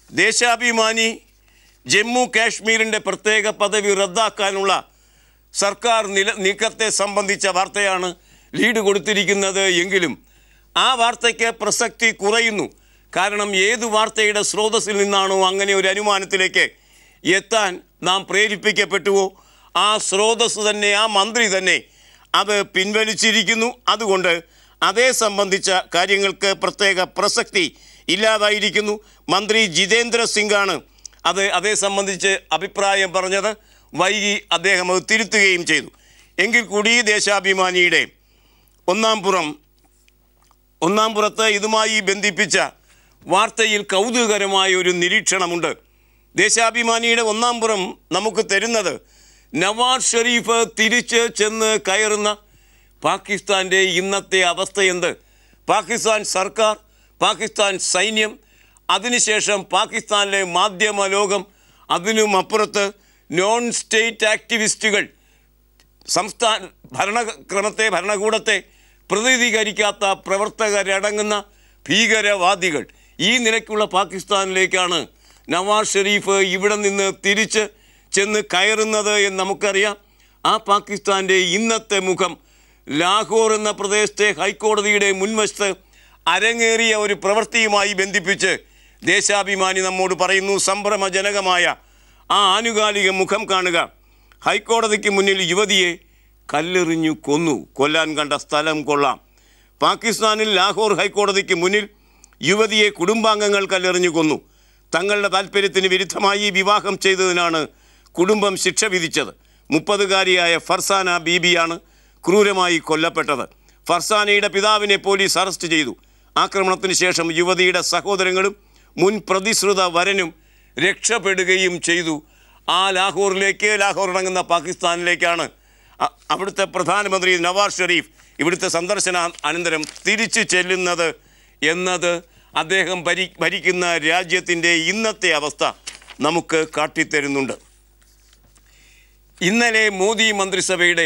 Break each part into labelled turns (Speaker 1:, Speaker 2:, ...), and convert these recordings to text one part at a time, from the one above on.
Speaker 1: ദേശാഭിമാനി ജമ്മു കാശ്മീരിൻ്റെ പ്രത്യേക പദവി റദ്ദാക്കാനുള്ള സർക്കാർ നില നീക്കത്തെ സംബന്ധിച്ച വാർത്തയാണ് ലീഡ് കൊടുത്തിരിക്കുന്നത് എങ്കിലും ആ വാർത്തയ്ക്ക് പ്രസക്തി കുറയുന്നു കാരണം ഏത് വാർത്തയുടെ സ്രോതസ്സിൽ നിന്നാണോ അങ്ങനെ ഒരു അനുമാനത്തിലേക്ക് എത്താൻ നാം പ്രേരിപ്പിക്കപ്പെട്ടുവോ ആ സ്രോതസ് തന്നെ ആ മന്ത്രി തന്നെ അത് പിൻവലിച്ചിരിക്കുന്നു അതുകൊണ്ട് അതേ സംബന്ധിച്ച കാര്യങ്ങൾക്ക് പ്രത്യേക പ്രസക്തി ഇല്ലാതായിരിക്കുന്നു മന്ത്രി ജിതേന്ദ്ര സിംഗാണ് അത് അതേ സംബന്ധിച്ച് അഭിപ്രായം പറഞ്ഞത് വൈകി അദ്ദേഹം അത് തിരുത്തുകയും ചെയ്തു എങ്കിൽ കൂടി ദേശാഭിമാനിയുടെ ഒന്നാം പുറം ഒന്നാം പുറത്ത് ഇതുമായി ബന്ധിപ്പിച്ച വാർത്തയിൽ കൗതുകകരമായ ഒരു നിരീക്ഷണമുണ്ട് ദേശാഭിമാനിയുടെ ഒന്നാം പുറം നമുക്ക് തരുന്നത് നവാസ് ഷെരീഫ് തിരിച്ച് ചെന്ന് കയറുന്ന പാകിസ്ഥാൻ്റെ ഇന്നത്തെ അവസ്ഥയെന്ത് പാകിസ്ഥാൻ സർക്കാർ പാകിസ്ഥാൻ സൈന്യം അതിനുശേഷം പാകിസ്ഥാനിലെ മാധ്യമ ലോകം അതിനും അപ്പുറത്ത് നോൺ സ്റ്റേറ്റ് ആക്ടിവിസ്റ്റുകൾ സംസ്ഥാന ഭരണക്രമത്തെ ഭരണകൂടത്തെ പ്രതിനിധീകരിക്കാത്ത പ്രവർത്തകരടങ്ങുന്ന ഭീകരവാദികൾ ഈ നിലയ്ക്കുള്ള പാകിസ്ഥാനിലേക്കാണ് നവാസ് ഷെരീഫ് ഇവിടെ നിന്ന് തിരിച്ച് ചെന്ന് കയറുന്നത് എന്ന് നമുക്കറിയാം ആ പാകിസ്ഥാൻ്റെ ഇന്നത്തെ മുഖം ലാഹോർ എന്ന പ്രദേശത്തെ ഹൈക്കോടതിയുടെ മുൻവശത്ത് അരങ്ങേറിയ ഒരു പ്രവൃത്തിയുമായി ബന്ധിപ്പിച്ച് ദേശാഭിമാനി നമ്മോട് പറയുന്നു സംഭ്രമജനകമായ ആ ആനുകാലിക മുഖം കാണുക ഹൈക്കോടതിക്ക് മുന്നിൽ യുവതിയെ കല്ലെറിഞ്ഞു കൊന്നു കൊല്ലാൻ കണ്ട സ്ഥലം കൊള്ളാം പാകിസ്ഥാനിൽ ലാഹോർ ഹൈക്കോടതിക്ക് മുന്നിൽ യുവതിയെ കുടുംബാംഗങ്ങൾ കല്ലെറിഞ്ഞു കൊന്നു തങ്ങളുടെ താല്പര്യത്തിന് വിരുദ്ധമായി വിവാഹം ചെയ്തതിനാണ് കുടുംബം ശിക്ഷ വിധിച്ചത് മുപ്പതുകാരിയായ ഫർസാന ബീബിയാണ് ക്രൂരമായി കൊല്ലപ്പെട്ടത് ഫർസാനയുടെ പിതാവിനെ പോലീസ് അറസ്റ്റ് ചെയ്തു ആക്രമണത്തിന് ശേഷം യുവതിയുടെ സഹോദരങ്ങളും മുൻ പ്രതിശ്രുത വരനും രക്ഷപ്പെടുകയും ചെയ്തു ആ ലാഹോറിലേക്ക് ലാഹോർ അടങ്ങുന്ന പാകിസ്ഥാനിലേക്കാണ് അ- അവിടുത്തെ പ്രധാനമന്ത്രി നവാസ് ഷെരീഫ് ഇവിടുത്തെ സന്ദർശന അനന്തരം തിരിച്ചു ചെല്ലുന്നത് എന്നത് അദ്ദേഹം ഭരി ഭരിക്കുന്ന രാജ്യത്തിൻ്റെ ഇന്നത്തെ അവസ്ഥ നമുക്ക് കാട്ടിത്തരുന്നുണ്ട് ഇന്നലെ മോദി മന്ത്രിസഭയുടെ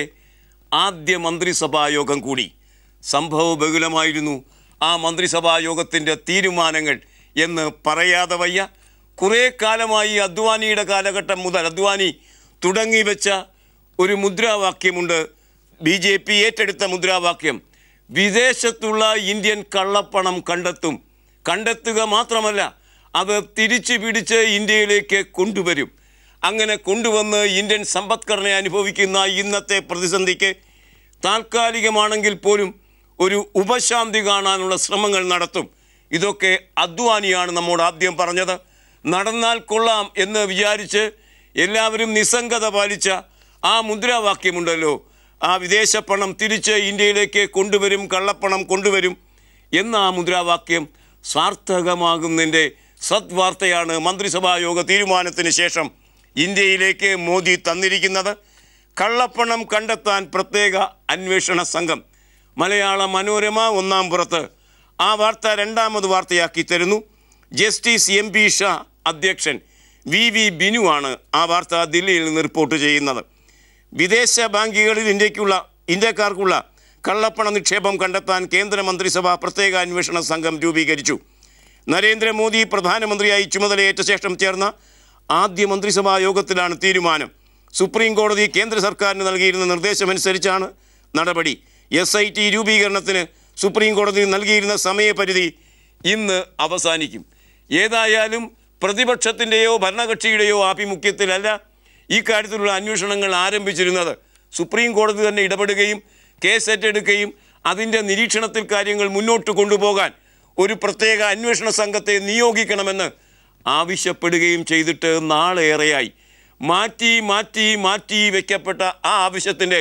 Speaker 1: ആദ്യ മന്ത്രിസഭാ യോഗം കൂടി സംഭവബഹുലമായിരുന്നു ആ മന്ത്രിസഭാ യോഗത്തിൻ്റെ തീരുമാനങ്ങൾ എന്ന് പറയാതെ വയ്യ കുറേ കാലമായി അദ്വാനിയുടെ കാലഘട്ടം മുതൽ അദ്വാനി തുടങ്ങി വെച്ച ഒരു മുദ്രാവാക്യമുണ്ട് ബി ജെ പി ഏറ്റെടുത്ത മുദ്രാവാക്യം വിദേശത്തുള്ള ഇന്ത്യൻ കള്ളപ്പണം കണ്ടെത്തും കണ്ടെത്തുക മാത്രമല്ല അത് തിരിച്ചു പിടിച്ച് ഇന്ത്യയിലേക്ക് കൊണ്ടുവരും അങ്ങനെ കൊണ്ടുവന്ന് ഇന്ത്യൻ സമ്പദ്ഘടന അനുഭവിക്കുന്ന ഇന്നത്തെ പ്രതിസന്ധിക്ക് താൽക്കാലികമാണെങ്കിൽ പോലും ഒരു ഉപശാന്തി കാണാനുള്ള ശ്രമങ്ങൾ നടത്തും ഇതൊക്കെ അദ്വാനിയാണ് നമ്മോട് ആദ്യം പറഞ്ഞത് നടന്നാൽ കൊള്ളാം എന്ന് വിചാരിച്ച് എല്ലാവരും നിസ്സംഗത പാലിച്ച ആ മുദ്രാവാക്യമുണ്ടല്ലോ ആ വിദേശ പണം തിരിച്ച് ഇന്ത്യയിലേക്ക് കൊണ്ടുവരും കള്ളപ്പണം കൊണ്ടുവരും എന്ന ആ മുദ്രാവാക്യം സാർത്ഥകമാകുന്നതിൻ്റെ സദ്വാർത്തയാണ് മന്ത്രിസഭാ യോഗ തീരുമാനത്തിന് ശേഷം ഇന്ത്യയിലേക്ക് മോദി തന്നിരിക്കുന്നത് കള്ളപ്പണം കണ്ടെത്താൻ പ്രത്യേക അന്വേഷണ സംഘം മലയാള മനോരമ ഒന്നാം പുറത്ത് ആ വാർത്ത രണ്ടാമത് വാർത്തയാക്കി തരുന്നു ജസ്റ്റിസ് എം പി ഷാ അധ്യക്ഷൻ വി വി ബിനുവാണ് ആ വാർത്ത ദില്ലിയിൽ നിന്ന് റിപ്പോർട്ട് ചെയ്യുന്നത് വിദേശ ബാങ്കുകളിൽ ഇന്ത്യക്കുള്ള ഇന്ത്യക്കാർക്കുള്ള കള്ളപ്പണ നിക്ഷേപം കണ്ടെത്താൻ കേന്ദ്ര മന്ത്രിസഭ പ്രത്യേക അന്വേഷണ സംഘം രൂപീകരിച്ചു നരേന്ദ്രമോദി പ്രധാനമന്ത്രിയായി ചുമതലയേറ്റ ശേഷം ചേർന്ന ആദ്യ മന്ത്രിസഭാ യോഗത്തിലാണ് തീരുമാനം സുപ്രീം കോടതി കേന്ദ്ര സർക്കാരിന് നൽകിയിരുന്ന നിർദ്ദേശമനുസരിച്ചാണ് നടപടി എസ് ഐ ടി രൂപീകരണത്തിന് സുപ്രീം കോടതി നൽകിയിരുന്ന സമയപരിധി ഇന്ന് അവസാനിക്കും ഏതായാലും പ്രതിപക്ഷത്തിൻ്റെയോ ഭരണകക്ഷിയുടെയോ ആഭിമുഖ്യത്തിലല്ല ഈ കാര്യത്തിലുള്ള അന്വേഷണങ്ങൾ ആരംഭിച്ചിരുന്നത് സുപ്രീം കോടതി തന്നെ ഇടപെടുകയും കേസ് ഏറ്റെടുക്കുകയും അതിൻ്റെ നിരീക്ഷണത്തിൽ കാര്യങ്ങൾ മുന്നോട്ട് കൊണ്ടുപോകാൻ ഒരു പ്രത്യേക അന്വേഷണ സംഘത്തെ നിയോഗിക്കണമെന്ന് ആവശ്യപ്പെടുകയും ചെയ്തിട്ട് നാളേറെയായി മാറ്റി മാറ്റി മാറ്റി വയ്ക്കപ്പെട്ട ആ ആവശ്യത്തിൻ്റെ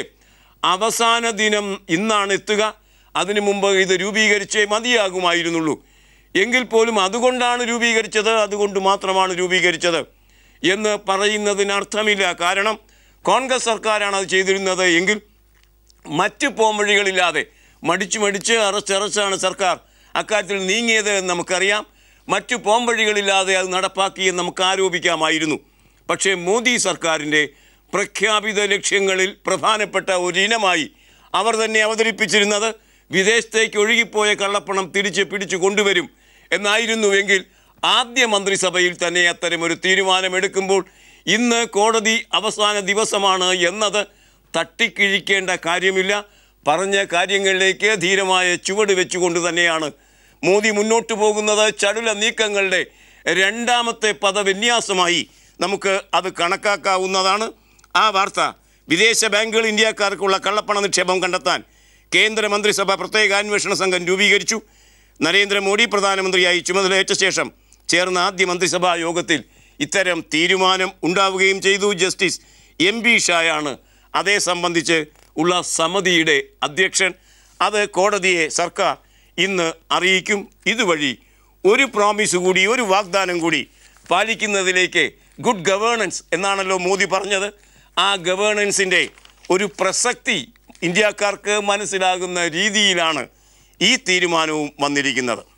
Speaker 1: അവസാന ദിനം ഇന്നാണ് എത്തുക അതിനു മുമ്പ് ഇത് രൂപീകരിച്ചേ മതിയാകുമായിരുന്നുള്ളൂ എങ്കിൽ പോലും അതുകൊണ്ടാണ് രൂപീകരിച്ചത് അതുകൊണ്ട് മാത്രമാണ് രൂപീകരിച്ചത് എന്ന് പറയുന്നതിന് അർത്ഥമില്ല കാരണം കോൺഗ്രസ് സർക്കാരാണ് അത് ചെയ്തിരുന്നത് എങ്കിൽ മറ്റ് പോംവഴികളില്ലാതെ മടിച്ചു മടിച്ച് അറച്ചറച്ചാണ് സർക്കാർ അക്കാര്യത്തിൽ നീങ്ങിയത് എന്ന് നമുക്കറിയാം മറ്റു പോംവഴികളില്ലാതെ അത് നടപ്പാക്കിയെന്ന് നമുക്ക് ആരോപിക്കാമായിരുന്നു പക്ഷേ മോദി സർക്കാരിൻ്റെ പ്രഖ്യാപിത ലക്ഷ്യങ്ങളിൽ പ്രധാനപ്പെട്ട ഒരിനമായി അവർ തന്നെ അവതരിപ്പിച്ചിരുന്നത് വിദേശത്തേക്ക് ഒഴുകിപ്പോയ കള്ളപ്പണം തിരിച്ച് പിടിച്ചു കൊണ്ടുവരും എന്നായിരുന്നുവെങ്കിൽ ആദ്യ മന്ത്രിസഭയിൽ തന്നെ അത്തരമൊരു തീരുമാനമെടുക്കുമ്പോൾ ഇന്ന് കോടതി അവസാന ദിവസമാണ് എന്നത് തട്ടിക്കിഴിക്കേണ്ട കാര്യമില്ല പറഞ്ഞ കാര്യങ്ങളിലേക്ക് ധീരമായ ചുവട് വെച്ചുകൊണ്ട് തന്നെയാണ് മോദി മുന്നോട്ട് പോകുന്നത് ചടുല നീക്കങ്ങളുടെ രണ്ടാമത്തെ പദവിന്യാസമായി നമുക്ക് അത് കണക്കാക്കാവുന്നതാണ് ആ വാർത്ത വിദേശ ബാങ്കുകൾ ഇന്ത്യക്കാർക്കുള്ള കള്ളപ്പണ നിക്ഷേപം കണ്ടെത്താൻ കേന്ദ്ര മന്ത്രിസഭ പ്രത്യേക അന്വേഷണ സംഘം രൂപീകരിച്ചു നരേന്ദ്രമോദി പ്രധാനമന്ത്രിയായി ചുമതലയേറ്റ ശേഷം ചേർന്ന ആദ്യ മന്ത്രിസഭാ യോഗത്തിൽ ഇത്തരം തീരുമാനം ഉണ്ടാവുകയും ചെയ്തു ജസ്റ്റിസ് എം ബി ഷായാണ് അതേ സംബന്ധിച്ച് ഉള്ള സമിതിയുടെ അധ്യക്ഷൻ അത് കോടതിയെ സർക്കാർ ഇന്ന് അറിയിക്കും ഇതുവഴി ഒരു പ്രോമിസ് കൂടി ഒരു വാഗ്ദാനം കൂടി പാലിക്കുന്നതിലേക്ക് ഗുഡ് ഗവേണൻസ് എന്നാണല്ലോ മോദി പറഞ്ഞത് ആ ഗവേണൻസിൻ്റെ ഒരു പ്രസക്തി ഇന്ത്യക്കാർക്ക് മനസ്സിലാകുന്ന രീതിയിലാണ് ഈ തീരുമാനവും വന്നിരിക്കുന്നത്